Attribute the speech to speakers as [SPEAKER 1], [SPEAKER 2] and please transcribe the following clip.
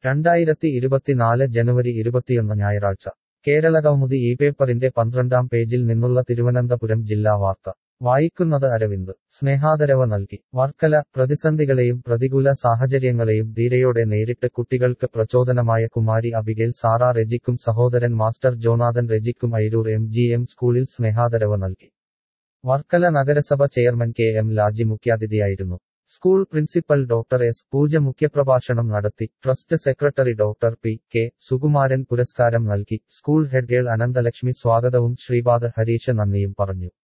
[SPEAKER 1] രണ്ടായിരത്തി ഇരുപത്തിനാല് ജനുവരി ഇരുപത്തിയൊന്ന് ഞായറാഴ്ച കേരളകൗമുദി ഈ പേപ്പറിന്റെ പന്ത്രണ്ടാം പേജിൽ നിന്നുള്ള തിരുവനന്തപുരം ജില്ലാ വാർത്ത വായിക്കുന്നത് അരവിന്ദ് സ്നേഹാദരവ് നൽകി വർക്കല പ്രതിസന്ധികളെയും പ്രതികൂല സാഹചര്യങ്ങളെയും ധീരയോടെ നേരിട്ട് കുട്ടികൾക്ക് പ്രചോദനമായ കുമാരി അബിഗേൽ സാറ റെജിക്കും സഹോദരൻ മാസ്റ്റർ ജോനാഥൻ റെജിക്കും Airoor M G M school സ്നേഹാദരവ് നൽകി വർക്കല നഗരസഭ ചെയർമാൻ കെ എം ലാജി മുഖ്യാതിഥിയായിരുന്നു school principal doctor S Pooja മുഖ്യപ്രഭാഷണം നടത്തി trust secretary doctor P K Sukumaran പുരസ്കാരം നൽകി സ്കൂൾ ഹെഡ് ഗേൾ അനന്തലക്ഷ്മി സ്വാഗതവും ശ്രീപാദ ഹരീഷ നന്ദിയും പറഞ്ഞു